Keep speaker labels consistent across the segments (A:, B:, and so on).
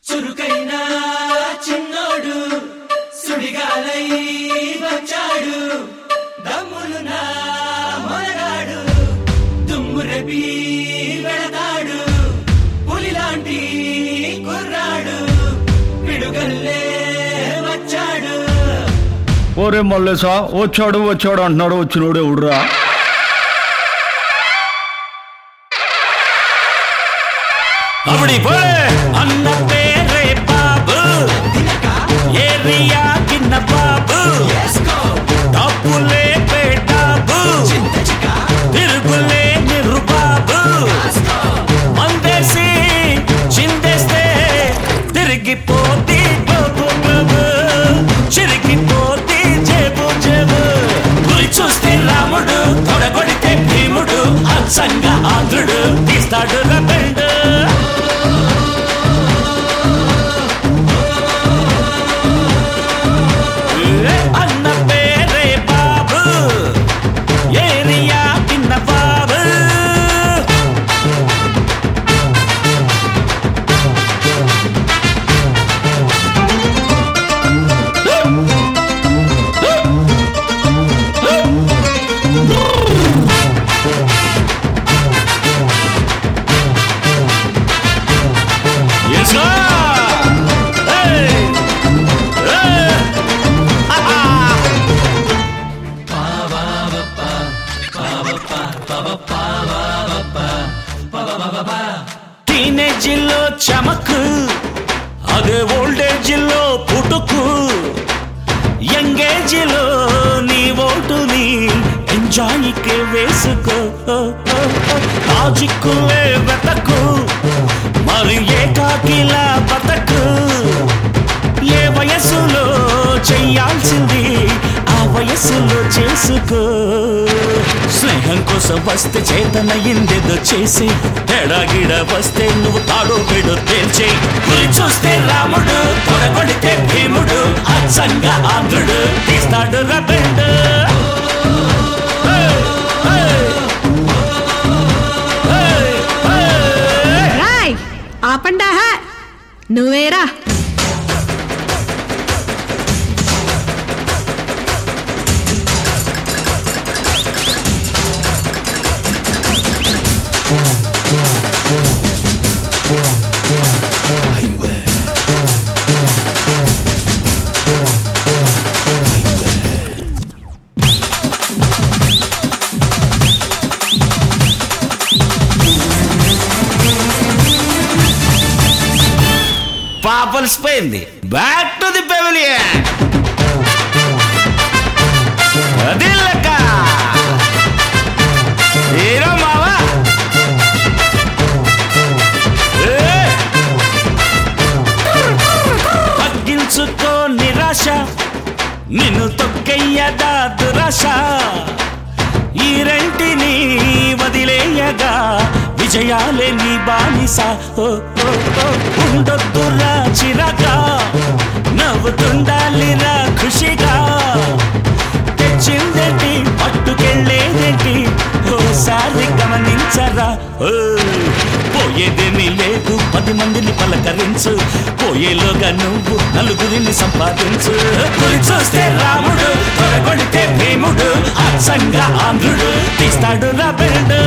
A: చురుకైన చిన్నోడు సుడిగాలై వచ్చాడు దమ్ములు నా మొనగాడు దుమ్ము రెపి వెళతాడు పులిలాంటి కుర్రాడు పిడుగల్లే వచ్చాడు
B: ఓరే మల్లేసా వచ్చాడు వచ్చాడు అంటున్నాడు వచ్చినోడు ఎవడురా
C: அப்படி போல அண்ண பேரே பாபு ஏரியா கிண்ண பாபு டாப்புலே பேட்டாபு తిరుగులే నిరుబాబు మందేసి చిందేస్తే తిరిగిపోతి బాబు బాబు చిరిగిపోతి జేబు జేబు గురి చూస్తే రాముడు తొడగొడితే భీముడు అచ్చంగా ఆంధ్రుడు తీస్తాడు రబెండు అన్న పేరే బాబు ఏరియా కింద బాబు Yes, sir! Hey! Hey! Ah! టీనేజీలో చమకు అదే ఓల్డేజీలో పుట్టుకు యంగేజీలో నీ ఓటుని ఎంజాయ్కి వేసుకో లాజిక్కులే వెతకు మరి ఏకాకిలా బతకు ఏ వయసులో చెయ్యాల్సింది ఆ వయసులో చేసుకో స్నేహం కోసం వస్తే చేతనయ్యిందేదో చేసి తేడాగిడ వస్తే నువ్వు తాడో పెడు తేల్చే గురి చూస్తే రాముడు తొడగొడితే భీముడు అచ్చంగా ఆంధ్రుడు తీస్తాడు రబెండు
D: రాయ్ ఆపండా నువ్వేరా
C: పాపలిసిపోయింది బ్యాక్ టు ది పెవిలియన్ అది లెక్క హీరో మావా ఏ! తగ్గించుకో నిరాశ నిన్ను తొక్కయ్యదా దురాశ ఈ రెంటిని వదిలేయగా విజయాలే నీ బానిస ఓ, ఓ, ఓ, ఉండొద్దురా చిరగా నవ్వుతుండాలిరా ఖుషిగా తెచ్చిందేంటి పట్టుకెళ్ళేదేంటి ఓసారి గమనించరా ఓ, పోయేదేమీ లేదు పది మందిని పలకరించు పోయేలోగా నువ్వు నలుగురిని సంపాదించు గురి చూస్తే రాముడు తొడగొడితే భీముడు అచ్చంగా ఆంధ్రుడు తీస్తాడు రబెండు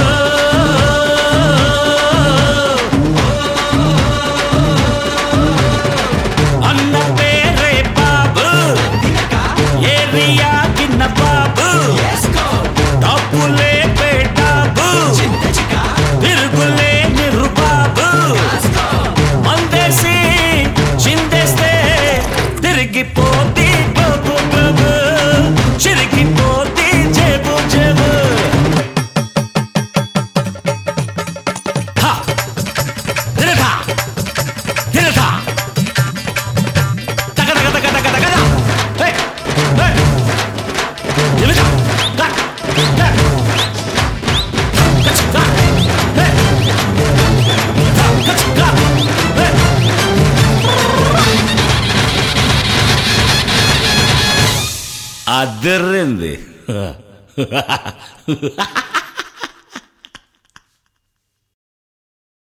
C: అన్న పేరే బాబు ఏరియా కిన్న బాబు టాపులే పేటాబు తిరుగులే నిరుబాబు మందేసి చిందేస్తే తిరిగిపోతి బాబు బాబు చిరిగిపోతి జేబు జేబు హా! తిరగా! తిరగా! తగ తగ తగ తగ తగ తగ! హే! హే! తిరగా! గా! హే! కచ్! గా! హే! గా! కచ్! గా! హే! అద్దరింది